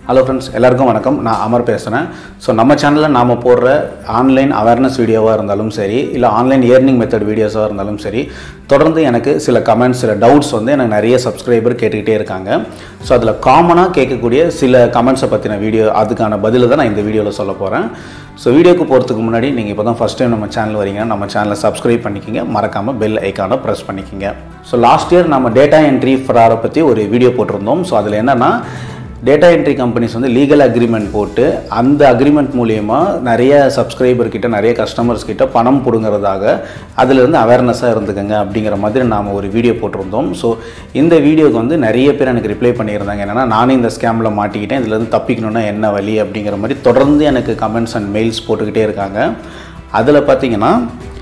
hello friends எல்லாருக்கும் வணக்கம் நான் அமர் பேசுகிறேன் ஸோ நம்ம சேனலில் நாம் போடுற ஆன்லைன் அவேர்னஸ் வீடியோவாக இருந்தாலும் சரி இல்லை ஆன்லைன் ஏர்னிங் மெத்தட் வீடியோஸாக இருந்தாலும் சரி தொடர்ந்து எனக்கு சில கமெண்ட்ஸ் சில டவுட்ஸ் வந்து எனக்கு நிறைய சப்ஸ்கிரைபர் கேட்டுக்கிட்டே இருக்காங்க ஸோ அதில் காமனாக கேட்கக்கூடிய சில கமெண்ட்ஸை பற்றின வீடியோ அதுக்கான பதில் தான் நான் இந்த வீடியோவில் சொல்ல போகிறேன் ஸோ வீடியோக்கு போகிறதுக்கு முன்னாடி நீங்கள் இப்போ தான் ஃபஸ்ட் டைம் நம்ம சேனல் வரீங்கன்னா நம்ம சேனலை சப்ஸ்கிரைப் பண்ணிக்கிங்க மறக்காமல் பெல் ஐக்கானை ப்ரெஸ் பண்ணிக்கிங்க ஸோ லாஸ்ட் இயர் நம்ம டேட்டா என்ட்ரி ஃப்ராரை பற்றி ஒரு வீடியோ போட்டிருந்தோம் ஸோ அதில் என்னென்னா டேட்டா என்ட்ரி கம்பெனிஸ் வந்து லீகல் அக்ரிமெண்ட் போட்டு அந்த அக்ரிமெண்ட் மூலியமா நிறைய சப்ஸ்கிரைபர் கிட்ட நிறைய கஸ்டமர்ஸ் கிட்ட பணம் பிடுங்கிறதாக அதிலிருந்து அவேர்னஸாக இருந்துக்கங்க அப்படிங்கிற மாதிரி நாம் ஒரு வீடியோ போட்டிருந்தோம் ஸோ இந்த வீடியோக்கு வந்து நிறைய பேர் எனக்கு ரிப்ளை பண்ணியிருந்தாங்க என்னென்னா நானே இந்த ஸ்கேமில் மாட்டிக்கிட்டேன் இதுலேருந்து தப்பிக்கணும்னா என்ன வழி அப்படிங்கிற மாதிரி தொடர்ந்து எனக்கு கமெண்ட்ஸ் அண்ட் மெயில்ஸ் போட்டுக்கிட்டே இருக்காங்க அதில் பார்த்தீங்கன்னா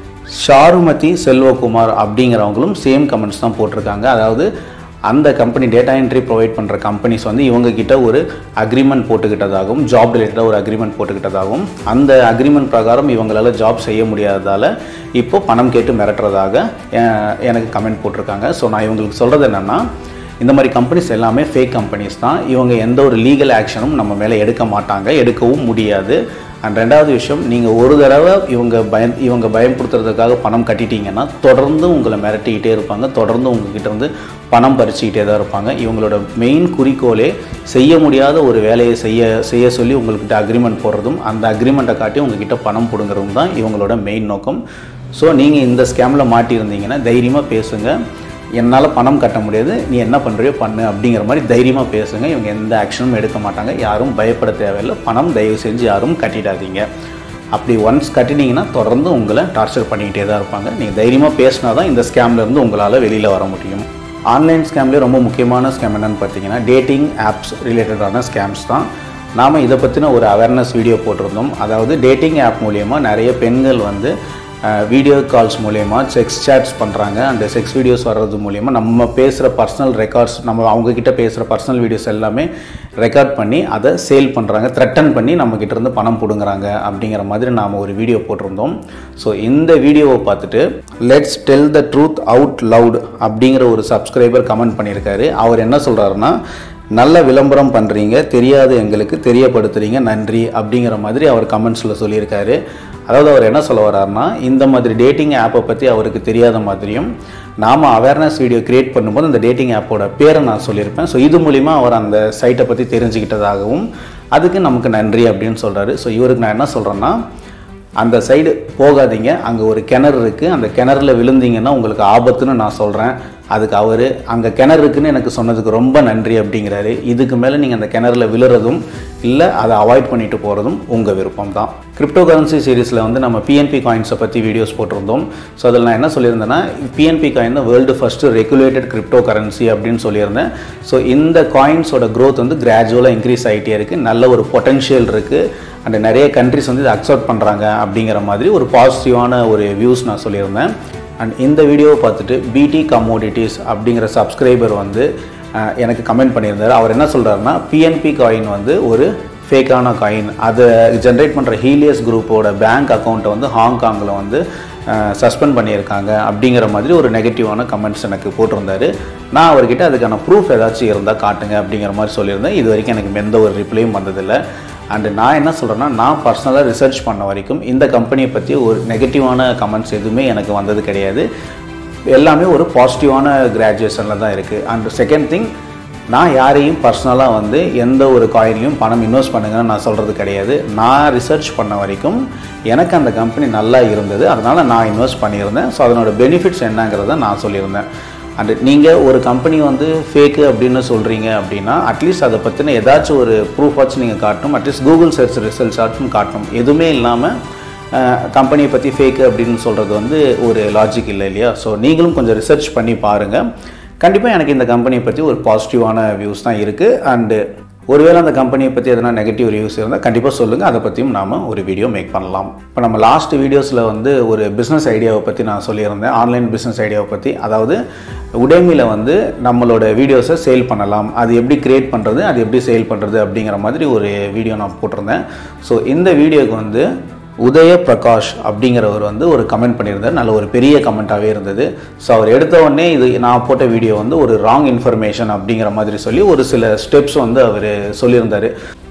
ஷாருமதி செல்வகுமார் அப்படிங்கிறவங்களும் சேம் கமெண்ட்ஸ் தான் போட்டிருக்காங்க அதாவது அந்த கம்பெனி டேட்டா என்ட்ரி ப்ரொவைட் பண்ணுற கம்பெனிஸ் வந்து இவங்க கிட்ட ஒரு அக்ரிமெண்ட் போட்டுக்கிட்டதாகவும் ஜாப் ரிலேட்டடாக ஒரு அக்ரிமெண்ட் போட்டுக்கிட்டதாகவும் அந்த அக்ரிமெண்ட் பிரகாரம் இவங்களால ஜாப் செய்ய முடியாததால் இப்போ பணம் கேட்டு மிரட்டுறதாக அஹ், எனக்கு கமெண்ட் போட்டிருக்காங்க ஸோ நான் இவங்களுக்கு சொல்கிறது என்னென்னா இந்த மாதிரி கம்பெனிஸ் எல்லாமே ஃபேக் கம்பெனிஸ் தான் இவங்க எந்த ஒரு லீகல் ஆக்ஷனும் நம்ம மேலே எடுக்க மாட்டாங்க எடுக்கவும் முடியாது அண்ட் ரெண்டாவது விஷயம் நீங்கள் ஒரு தடவை இவங்க பயம் இவங்க பயன்படுத்துறதுக்காக பணம் கட்டிட்டீங்கன்னா தொடர்ந்து உங்களை மிரட்டிக்கிட்டே இருப்பாங்க தொடர்ந்து உங்ககிட்ட இருந்து பணம் பறிச்சுக்கிட்டே தான் இருப்பாங்க இவங்களோட மெயின் குறிக்கோளே செய்ய முடியாத ஒரு வேலையை செய்ய செய்ய சொல்லி உங்கள்கிட்ட அக்ரிமெண்ட் போடுறதும் அந்த அக்ரிமெண்ட்டை காட்டி உங்ககிட்ட பணம் பிடுங்குறதும் தான் இவங்களோட மெயின் நோக்கம் ஸோ நீங்கள் இந்த ஸ்கேமில் மாட்டியிருந்தீங்கன்னா தைரியமாக பேசுங்க என்னால் பணம் கட்ட முடியாது நீ என்ன பண்ணுறியோ பண்ணு அப்படிங்கிற மாதிரி தைரியமாக பேசுங்க இவங்க எந்த ஆக்ஷனும் எடுக்க மாட்டாங்க யாரும் பயப்பட தேவையில்லை பணம் தயவு செஞ்சு யாரும் கட்டிடாதீங்க அப்படி ஒன்ஸ் கட்டினீங்கன்னா தொடர்ந்து உங்களை டார்ச்சர் பண்ணிக்கிட்டே தான் இருப்பாங்க நீங்கள் தைரியமாக பேசினா தான் இந்த scamல இருந்து உங்களால் வெளியில் வர முடியும் ஆன்லைன் ஸ்கேம்லேயே ரொம்ப முக்கியமான ஸ்கேம் என்னன்னு பார்த்தீங்கன்னா டேட்டிங் ஆப்ஸ் ரிலேட்டடான ஸ்கேம்ஸ் தான் நாம் இதை பற்றின ஒரு அவேர்னஸ் வீடியோ போட்டிருந்தோம் அதாவது டேட்டிங் ஆப் மூலயமா நிறைய பெண்கள் வந்து வீடியோ கால்ஸ் மூலயமா செக்ஸ் சேட்ஸ் பண்ணுறாங்க அந்த செக்ஸ் வீடியோஸ் வர்றது மூலயமா நம்ம பேசுகிற பர்சனல் ரெக்கார்ட்ஸ் நம்ம அவங்கக்கிட்ட பேசுகிற பர்சனல் வீடியோஸ் எல்லாமே ரெக்கார்ட் பண்ணி அதை சேல் பண்ணுறாங்க த்ரெட்டன் பண்ணி நம்மக்கிட்ட இருந்து பணம் பிடுங்குறாங்க அப்படிங்கிற மாதிரி நாம் ஒரு வீடியோ போட்டிருந்தோம் ஸோ இந்த வீடியோவை பார்த்துட்டு let's tell the truth out loud அப்படிங்கிற ஒரு சப்ஸ்கிரைபர் கமெண்ட் பண்ணியிருக்காரு அவர் என்ன சொல்கிறாருன்னா நல்ல விளம்பரம் பண்ணுறீங்க தெரியாது எங்களுக்கு தெரியப்படுத்துறீங்க நன்றி அப்படிங்கிற மாதிரி அவர் கமெண்ட்ஸில் சொல்லியிருக்காரு அதாவது அவர் என்ன சொல்ல வர்றாருன்னா இந்த மாதிரி டேட்டிங் ஆப்பை பற்றி அவருக்கு தெரியாத மாதிரியும் நாம் அவேர்னஸ் வீடியோ கிரியேட் பண்ணும்போது அந்த டேட்டிங் ஆப்போட பேரை நான் சொல்லியிருப்பேன் ஸோ இது மூலிமா அவர் அந்த சைட்டை பற்றி தெரிஞ்சுக்கிட்டதாகவும் அதுக்கு நமக்கு நன்றி அப்படின்னு சொல்கிறாரு ஸோ இவருக்கு நான் என்ன சொல்கிறேன்னா அந்த சைடு போகாதீங்க அங்கே ஒரு கிணறு இருக்குது அந்த கிணறுல விழுந்தீங்கன்னா உங்களுக்கு ஆபத்துன்னு நான் சொல்கிறேன் அதுக்கு அவர் அங்கே கிணறு இருக்குன்னு எனக்கு சொன்னதுக்கு ரொம்ப நன்றி அப்படிங்கிறாரு இதுக்கு மேலே நீங்கள் அந்த கிணறுல விழுறதும் இல்லை அதை அவாய்ட் பண்ணிட்டு போகிறதும் உங்கள் விருப்பம் தான் கிரிப்டோ கரன்சி சீரீஸில் வந்து நம்ம பிஎன்பி காயின்ஸை பற்றி வீடியோஸ் போட்டிருந்தோம் ஸோ அதில் நான் என்ன சொல்லியிருந்தேன்னா பிஎன்பி காயின் தான் world first regulated cryptocurrency அப்படின்னு சொல்லியிருந்தேன் ஸோ இந்த காயின்ஸோட growth வந்து கிராஜுவலாக இன்க்ரீஸ் ஆகிட்டே இருக்குது நல்ல ஒரு பொட்டன்ஷியல் இருக்குது அண்ட் நிறைய கண்ட்ரிஸ் வந்து இதை அக்செப்ட் பண்ணுறாங்க அப்படிங்கிற மாதிரி ஒரு பாசிட்டிவான ஒரு வியூஸ் நான் சொல்லியிருந்தேன் அண்ட் இந்த வீடியோவை பார்த்துட்டு பிடி கமோடிட்டிஸ் அப்படிங்கிற சப்ஸ்கிரைபர் வந்து அஹ், எனக்கு கமெண்ட் பண்ணியிருந்தார் அவர் என்ன சொல்கிறாருன்னா பிஎன்பி காயின் வந்து ஒரு ஃபேக்கான காயின் அதை ஜென்ரேட் பண்ணுற ஹீலியஸ் குரூப்போட பேங்க் அக்கௌண்ட்டை வந்து ஹாங்காங்கில் வந்து சஸ்பெண்ட் பண்ணியிருக்காங்க அப்படிங்கிற மாதிரி ஒரு நெகட்டிவான கமெண்ட்ஸ் எனக்கு போட்டிருந்தாரு நான் அவர்கிட்ட அதுக்கான ப்ரூஃப் ஏதாச்சும் இருந்தால் காட்டுங்க அப்படிங்கிற மாதிரி சொல்லியிருந்தேன் இது வரைக்கும் எனக்கு எந்த ஒரு ரிப்ளையும் வந்ததில்லை அண்டு நான் என்ன சொல்கிறேன்னா நான் பர்சனலாக ரிசர்ச் பண்ண வரைக்கும் இந்த கம்பெனியை பற்றி ஒரு நெகட்டிவான கமெண்ட்ஸ் எதுவுமே எனக்கு வந்தது கிடையாது எல்லாமே ஒரு பாசிட்டிவான கிராஜுவேஷனில் தான் இருக்குது அண்ட் செகண்ட் திங் நான் யாரையும் பர்சனலாக வந்து எந்த ஒரு காயின்லையும் பணம் இன்வெஸ்ட் பண்ணுங்கன்னு நான் சொல்கிறது கிடையாது நான் ரிசர்ச் பண்ண வரைக்கும் எனக்கு அந்த கம்பெனி நல்லா இருந்தது அதனால் நான் இன்வெஸ்ட் பண்ணியிருந்தேன் ஸோ அதனோட பெனிஃபிட்ஸ் என்னங்கிறத நான் சொல்லியிருந்தேன் அண்ட் நீங்கள் ஒரு கம்பெனி வந்து ஃபேக்கு அப்படின்னு சொல்கிறீங்க அப்படின்னா அட்லீஸ்ட் அதை பற்றின ஏதாச்சும் ஒரு ப்ரூஃபாச்சும் நீங்கள் காட்டணும் அட்லீஸ்ட் கூகுள் சர்ச் ரிசல்ட்ஸ் ஆச்சும் காட்டணும் எதுவுமே இல்லாமல் கம்பெனியை பற்றி ஃபேக்கு அப்படின்னு சொல்கிறது வந்து ஒரு லாஜிக் இல்லை இல்லையா ஸோ நீங்களும் கொஞ்சம் ரிசர்ச் பண்ணி பாருங்கள் கண்டிப்பாக எனக்கு இந்த கம்பெனியை பற்றி ஒரு பாசிட்டிவான வியூஸ் தான் இருக்குது அண்டு ஒருவேளை அந்த கம்பெனியை பற்றி எதனா நெகட்டிவ் ரிவ்யூஸ் இருந்தால் கண்டிப்பாக சொல்லுங்கள் அதை பற்றியும் நாம் ஒரு வீடியோ மேக் பண்ணலாம் இப்போ நம்ம லாஸ்ட் வீடியோஸில் வந்து ஒரு பிஸ்னஸ் ஐடியாவை பற்றி நான் சொல்லியிருந்தேன் ஆன்லைன் பிஸ்னஸ் ஐடியாவை பற்றி அதாவது உடைமையில் வந்து நம்மளோட வீடியோஸை சேல் பண்ணலாம் அது எப்படி கிரியேட் பண்ணுறது அது எப்படி சேல் பண்ணுறது அப்படிங்கிற மாதிரி ஒரு வீடியோ நான் போட்டிருந்தேன் ஸோ இந்த வீடியோக்கு வந்து உதய பிரகாஷ் அப்படிங்கிறவர் வந்து ஒரு கமெண்ட் பண்ணியிருந்தார் நல்ல ஒரு பெரிய கமெண்ட்டாகவே இருந்தது ஸோ அவர் எடுத்த உடனே இது நான் போட்ட வீடியோ வந்து ஒரு ராங் இன்ஃபர்மேஷன் அப்படிங்கிற மாதிரி சொல்லி ஒரு சில ஸ்டெப்ஸ் வந்து அவர் சொல்லியிருந்தார்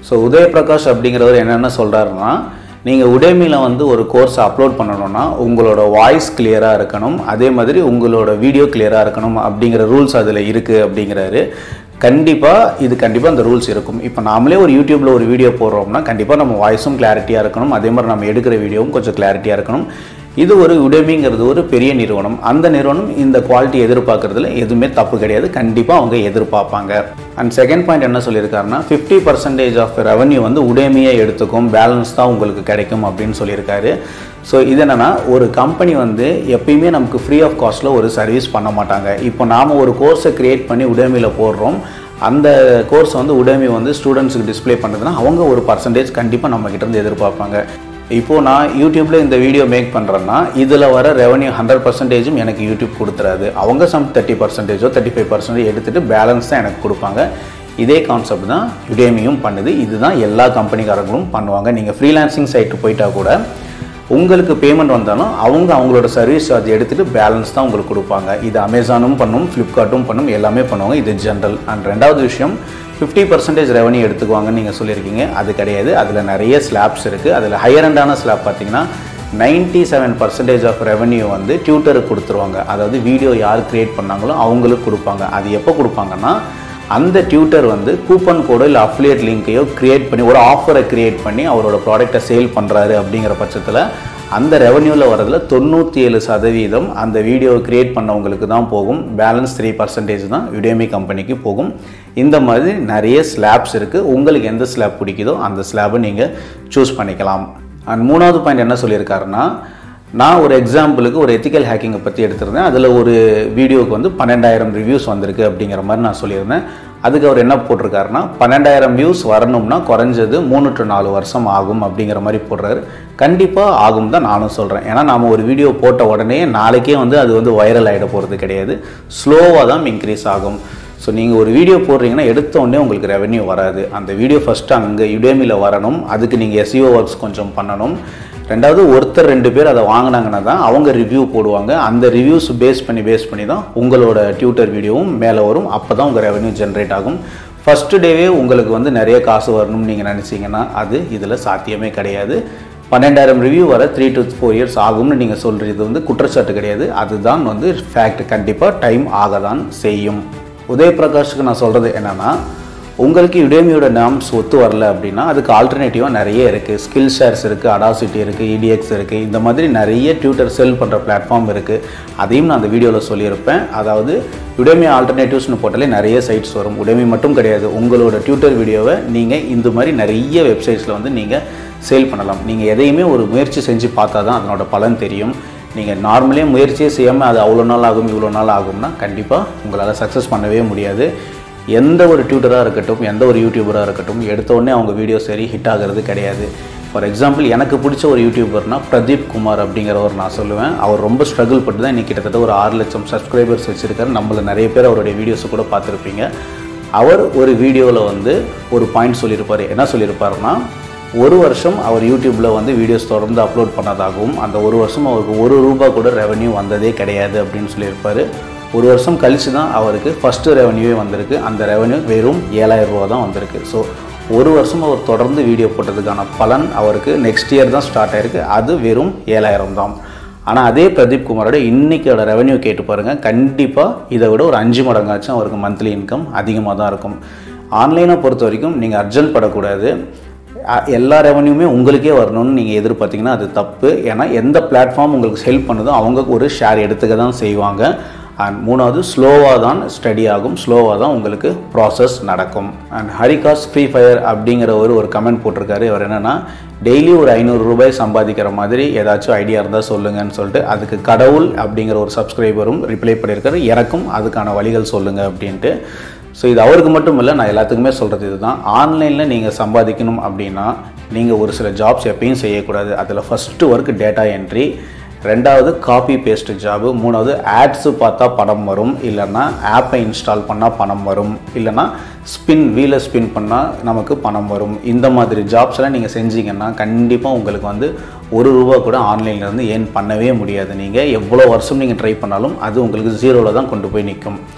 ஸோ உதயபிரகாஷ் அப்படிங்கிறவர் என்னென்ன சொல்கிறாருன்னா நீங்கள் உடேமியில் வந்து ஒரு கோர்ஸ் அப்லோட் பண்ணணும்னா உங்களோட வாய்ஸ் கிளியராக இருக்கணும் அதே மாதிரி உங்களோட வீடியோ கிளியராக இருக்கணும் அப்படிங்கிற ரூல்ஸ் அதில் இருக்குது அப்படிங்கிறாரு கண்டிப்பாக இது கண்டிப்பாக அந்த ரூல்ஸ் இருக்கும் இப்போ நாமளே ஒரு யூடியூப்பில் ஒரு வீடியோ போடுறோம்னா கண்டிப்பாக நம்ம வாய்ஸும் கிளாரிட்டியாக இருக்கணும் அதே மாதிரி நம்ம எடுக்கிற வீடியோவும் கொஞ்சம் கிளாரிட்டியாக இருக்கணும் இது ஒரு உடமைங்கிறது ஒரு பெரிய நிறுவனம் அந்த நிறுவனம் இந்த குவாலிட்டி எதிர்பார்க்கறதுல எதுவுமே தப்பு கிடையாது கண்டிப்பாக அவங்க எதிர்பார்ப்பாங்க அண்ட் செகண்ட் பாயிண்ட் என்ன சொல்லியிருக்காருன்னா ஃபிஃப்டி பர்சன்டேஜ் ஆஃப் ரெவன்யூ வந்து உடைமையை எடுத்துக்கும் பேலன்ஸ் தான் உங்களுக்கு கிடைக்கும் அப்படின்னு சொல்லியிருக்காரு ஸோ இது என்னென்னா ஒரு கம்பெனி வந்து எப்பயுமே நமக்கு ஃப்ரீ ஆஃப் காஸ்ட்டில் ஒரு சர்வீஸ் பண்ண மாட்டாங்க இப்போ நாம் ஒரு கோர்ஸை க்ரியேட் பண்ணி உடைமையில் போடுறோம் அந்த கோர்ஸ் வந்து உடைமை வந்து ஸ்டூடெண்ட்ஸுக்கு டிஸ்ப்ளே பண்ணுறதுனா அவங்க ஒரு பர்சன்டேஜ் கண்டிப்பாக நம்ம கிட்ட இருந்து எதிர்பார்ப்பாங்க இப்போது நான் யூடியூப்பில் இந்த வீடியோ மேக் பண்ணுறேன்னா இதில் வர ரெவன்யூ ஹண்ட்ரட் பர்சன்டேஜும் எனக்கு யூடியூப் கொடுத்துறாது அவங்க சம் தேர்ட்டி பர்சன்டேஜோ தேர்ட்டி ஃபைவ் பர்சன்டேஜ் எடுத்துகிட்டு பேலன்ஸ் தான் எனக்கு கொடுப்பாங்க இதே கான்செப்ட் தான் யுடேமியும் பண்ணுது இதுதான் எல்லா கம்பெனிக்காரங்களும் பண்ணுவாங்க நீங்கள் ஃப்ரீலான்சிங் சைட்டு போயிட்டா கூட உங்களுக்கு பேமெண்ட் வந்தாலும் அவங்க அவங்களோட சர்வீஸ் சார்ஜ் எடுத்துகிட்டு பேலன்ஸ் தான் உங்களுக்கு கொடுப்பாங்க இது அமேசானும் பண்ணும் ஃப்ளிப்கார்ட்டும் பண்ணும் எல்லாமே பண்ணுவாங்க இது ஜென்ரல் அண்ட் ரெண்டாவது விஷயம் ஃபிஃப்டி பர்சன்டேஜ் ரெவன்யூ எடுத்துக்குவாங்கன்னு நீங்கள் சொல்லியிருக்கீங்க அது கிடையாது அதில் நிறைய ஸ்லாப்ஸ் இருக்குது அதில் ஹையர் அண்டான ஸ்லாப் பார்த்தீங்கன்னா ninety seven percentage of revenue வந்து டியூட்டருக்கு கொடுத்துருவாங்க அதாவது வீடியோ யார் க்ரியேட் பண்ணாங்களோ அவங்களுக்கு கொடுப்பாங்க அது எப்போ கொடுப்பாங்கன்னா அந்த டியூட்டர் வந்து கூப்பன் கோடோ இல்லை அஃபிலியேட் லிங்க்கையோ க்ரியேட் பண்ணி ஒரு ஆஃபரை க்ரியேட் பண்ணி அவரோட ப்ராடக்டை சேல் பண்ணுறாரு அப்படிங்கிற பட்சத்தில் அந்த ரெவன்யூவில் வரதில் தொண்ணூற்றி ஏழு சதவீதம் அந்த வீடியோவை க்ரியேட் பண்ணவங்களுக்கு தான் போகும் பேலன்ஸ் த்ரீ பர்சன்டேஜ் தான் யுடேமி கம்பெனிக்கு போகும் இந்த மாதிரி நிறைய ஸ்லாப்ஸ் இருக்குது உங்களுக்கு எந்த ஸ்லாப் பிடிக்குதோ அந்த ஸ்லாபை நீங்கள் சூஸ் பண்ணிக்கலாம் அண்ட் மூணாவது பாயிண்ட் என்ன சொல்லியிருக்காருன்னா நான் ஒரு எக்ஸாம்பிளுக்கு ஒரு எத்திக்கல் ஹேக்கிங்கை பற்றி எடுத்திருந்தேன் அதில் ஒரு வீடியோவுக்கு வந்து பன்னெண்டாயிரம் ரிவ்யூஸ் வந்திருக்கு அப்படிங்கிற மாதிரி நான் சொல்லியிருந்தேன் அதுக்கு அவர் என்ன போட்டிருக்காருன்னா பன்னெண்டாயிரம் வியூஸ் வரணும்னா குறைஞ்சது மூணு டு நாலு வருஷம் ஆகும் அப்படிங்கிற மாதிரி போடுறாரு கண்டிப்பாக ஆகும் தான் நானும் சொல்கிறேன் ஏன்னா நாம் ஒரு வீடியோ போட்ட உடனே நாளைக்கே வந்து அது வந்து வைரல் ஆகிட போகிறது கிடையாது ஸ்லோவாக தான் இன்க்ரீஸ் ஆகும் ஸோ நீங்கள் ஒரு வீடியோ போடுறீங்கன்னா எடுத்த உடனே உங்களுக்கு ரெவென்யூ வராது அந்த வீடியோ ஃபஸ்ட்டு அங்கே யுடேமியில் வரணும் அதுக்கு நீங்கள் எஸ்இஓ ஒர்க்ஸ் கொஞ்சம் பண்ணணும் ரெண்டாவது ஒருத்தர் ரெண்டு பேர் அதை வாங்கினாங்கன்னா தான் அவங்க ரிவ்யூ போடுவாங்க அந்த ரிவ்யூஸ் பேஸ் பண்ணி பேஸ் பண்ணி தான் உங்களோட டியூட்டர் வீடியோவும் மேலே வரும் அப்போ தான் உங்கள் ரெவென்யூ ஜென்ரேட் ஆகும் ஃபஸ்ட்டு டேவே உங்களுக்கு வந்து நிறைய காசு வரணும்னு நீங்கள் நினச்சிங்கன்னா அது இதில் சாத்தியமே கிடையாது பன்னெண்டாயிரம் ரிவ்யூ வர த்ரீ டு ஃபோர் இயர்ஸ் ஆகும்னு நீங்கள் சொல்கிறது வந்து குற்றச்சாட்டு கிடையாது அதுதான் வந்து ஃபேக்ட் கண்டிப்பாக டைம் ஆக தான் செய்யும் உதயபிரகாஷுக்கு நான் சொல்கிறது என்னென்னா உங்களுக்கு யுடேமியோட நாம்ஸ் ஒத்து வரல அப்படின்னா அதுக்கு ஆல்டர்னேட்டிவாக நிறைய இருக்குது ஸ்கில் ஷேர்ஸ் இருக்குது அடாசிட்டி இருக்குது இடிஎக்ஸ் இருக்குது இந்த மாதிரி நிறைய டியூட்டர் செல் பண்ணுற பிளாட்ஃபார்ம் இருக்குது அதையும் நான் அந்த வீடியோவில் சொல்லியிருப்பேன் அதாவது யுடேமி ஆல்டர்னேட்டிவ்ஸ்னு போட்டாலே நிறைய சைட்ஸ் வரும் உடேமி மட்டும் கிடையாது உங்களோட டியூட்டர் வீடியோவை நீங்கள் இந்த மாதிரி நிறைய வெப்சைட்ஸில் வந்து நீங்கள் சேல் பண்ணலாம் நீங்கள் எதையுமே ஒரு முயற்சி செஞ்சு பார்த்தா தான் அதனோட பலன் தெரியும் நீங்கள் நார்மலே முயற்சியே செய்யாமல் அது அவ்வளோ நாள் ஆகும் இவ்வளோ நாள் ஆகும்னா கண்டிப்பாக உங்களால் சக்ஸஸ் பண்ணவே முடியாது எந்த ஒரு டியூட்டராக இருக்கட்டும் எந்த ஒரு யூடியூபராக இருக்கட்டும் எடுத்த உடனே அவங்க வீடியோ சரி ஹிட் ஆகிறது கிடையாது ஃபார் எக்ஸாம்பிள் எனக்கு பிடிச்ச ஒரு யூடியூபர்னா பிரதீப் குமார் அப்படிங்கிறவர் நான் சொல்லுவேன் அவர் ரொம்ப ஸ்ட்ரகிள் பட்டு தான் இன்றைக்கி கிட்டத்தட்ட ஒரு ஆறு லட்சம் சப்ஸ்கிரைபர்ஸ் வச்சுருக்காரு நம்மள நிறைய பேர் அவருடைய வீடியோஸை கூட பார்த்துருப்பீங்க அவர் ஒரு வீடியோவில் வந்து ஒரு பாயிண்ட் சொல்லியிருப்பார் என்ன சொல்லியிருப்பாருன்னா ஒரு வருஷம் அவர் யூடியூப்பில் வந்து வீடியோஸ் தொடர்ந்து அப்லோட் பண்ணதாகவும் அந்த ஒரு வருஷம் அவருக்கு ஒரு ரூபா கூட ரெவன்யூ வந்ததே கிடையாது அப்படின்னு சொல்லியிருப்பார் ஒரு வருஷம் கழித்து தான் அவருக்கு ஃபஸ்ட்டு ரெவன்யூவே வந்திருக்கு அந்த ரெவன்யூ வெறும் ஏழாயிரம் ரூபா தான் வந்திருக்கு ஸோ ஒரு வருஷம் அவர் தொடர்ந்து வீடியோ போட்டதுக்கான பலன் அவருக்கு நெக்ஸ்ட் இயர் தான் ஸ்டார்ட் ஆயிருக்கு அது வெறும் ஏழாயிரம் தான் ஆனால் அதே பிரதீப் குமாரோட இன்றைக்கோட ரெவன்யூ கேட்டு பாருங்கள் கண்டிப்பாக இதை விட ஒரு அஞ்சு மடங்காச்சும் அவருக்கு மந்த்லி இன்கம் அதிகமாக தான் இருக்கும் ஆன்லைனை பொறுத்த வரைக்கும் நீங்கள் அர்ஜென்ட் படக்கூடாது அ- எல்லா ரெவன்யூமே உங்களுக்கே வரணும்னு நீங்கள் எதிர்பார்த்தீங்கன்னா அது தப்பு ஏன்னா எந்த பிளாட்ஃபார்ம் உங்களுக்கு ஹெல்ப் பண்ணுதோ அவங்க ஒரு ஷேர் எடுத்துக்க தான் செய்வாங்க அண்ட் மூணாவது ஸ்லோவாக தான் ஸ்டடி ஆகும் ஸ்லோவாக தான் உங்களுக்கு ப்ராசஸ் நடக்கும் அண்ட் ஹரிகாஸ் ஃப்ரீ ஃபயர் அப்படிங்கிற ஒரு ஒரு கமெண்ட் போட்டிருக்காரு அவர் என்னென்னா டெய்லி ஒரு ஐநூறு ரூபாய் சம்பாதிக்கிற மாதிரி ஏதாச்சும் ஐடியா இருந்தால் சொல்லுங்கன்னு சொல்லிட்டு அதுக்கு கடவுள் அப்படிங்கிற ஒரு சப்ஸ்கிரைபரும் ரிப்ளை பண்ணியிருக்காரு எனக்கும் அதுக்கான வழிகள் சொல்லுங்கள் அப்படின்ட்டு ஸோ இது அவருக்கு மட்டும் இல்லை நான் எல்லாத்துக்குமே சொல்கிறது இதுதான் ஆன்லைனில் நீங்கள் சம்பாதிக்கணும் அப்படின்னா நீங்கள் ஒரு சில ஜாப்ஸ் எப்பயும் செய்யக்கூடாது அதில் ஃபஸ்ட்டு ஒர்க் டேட்டா என்ட்ரி ரெண்டாவது காப்பி பேஸ்ட் ஜாபு மூணாவது ஆட்ஸு பார்த்தா பணம் வரும் இல்லைன்னா ஆப்பை இன்ஸ்டால் பண்ணால் பணம் வரும் இல்லைன்னா ஸ்பின் வீலை ஸ்பின் பண்ணால் நமக்கு பணம் வரும் இந்த மாதிரி ஜாப்ஸ்லாம் நீங்கள் செஞ்சீங்கன்னா கண்டிப்பாக உங்களுக்கு வந்து ஒரு ரூபா கூட ஆன்லைன்ல இருந்து ஏர்ன் பண்ணவே முடியாது நீங்கள் எவ்வளோ வருஷம் நீங்கள் ட்ரை பண்ணாலும் அது உங்களுக்கு ஜீரோவில் தான் கொண்டு போய் நிற்கும்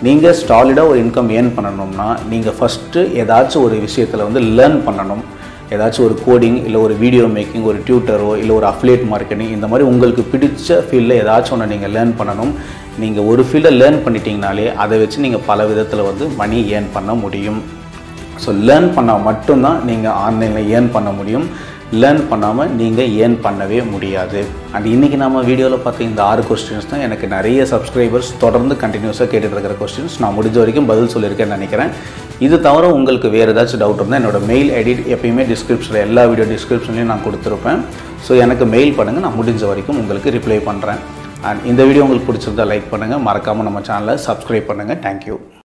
நீங்கள் ஸ்டாலிடாக ஒரு இன்கம் ஏர்ன் பண்ணணும்னா நீங்கள் ஃபஸ்ட்டு ஏதாச்சும் ஒரு விஷயத்தில் வந்து லேர்ன் பண்ணணும் ஏதாச்சும் ஒரு கோடிங் இல்லை ஒரு வீடியோ மேக்கிங் ஒரு டியூட்டரோ இல்லை ஒரு அஃப்லேட் மார்க்கெட்டிங் இந்த மாதிரி உங்களுக்கு பிடிச்ச ஃபீல்டில் ஏதாச்சும் ஒன்று நீங்கள் லேர்ன் பண்ணணும் நீங்கள் ஒரு ஃபீல்டை லேர்ன் பண்ணிட்டீங்கனாலே அதை வச்சு நீங்கள் பல விதத்தில் வந்து மணி ஏர்ன் பண்ண முடியும் ஸோ லேர்ன் பண்ணால் மட்டும்தான் நீங்கள் ஆன்லைனில் ஏர்ன் பண்ண முடியும் லேர்ன் பண்ணாமல் நீங்கள் ஏர்ன் பண்ணவே முடியாது அண்ட் இன்றைக்கி நம்ம வீடியோவில் பார்த்த இந்த ஆறு கொஸ்டின்ஸ் தான் எனக்கு நிறைய சப்ஸ்கிரைபர்ஸ் தொடர்ந்து கண்டினியூஸாக கேட்டுட்டு இருக்கிற கொஸ்டின்ஸ் நான் முடிஞ்ச வரைக்கும் பதில் சொல்லியிருக்கேன்னு நினைக்கிறேன் இது தவிர உங்களுக்கு வேறு ஏதாச்சும் டவுட் இருந்தால் என்னோட மெயில் ஐடி எப்பயுமே டிஸ்கிரிப்ஷனில் எல்லா வீடியோ டிஸ்கிரிப்ஷன்லையும் நான் கொடுத்துருப்பேன் ஸோ எனக்கு மெயில் பண்ணுங்கள் நான் முடிஞ்ச வரைக்கும் உங்களுக்கு ரிப்ளை பண்ணுறேன் அண்ட் இந்த வீடியோ உங்களுக்கு பிடிச்சிருந்தா லைக் பண்ணுங்கள் மறக்காமல் நம்ம சேனலை சப்ஸ்கிரைப் பண்ணுங்கள் தேங்க்யூ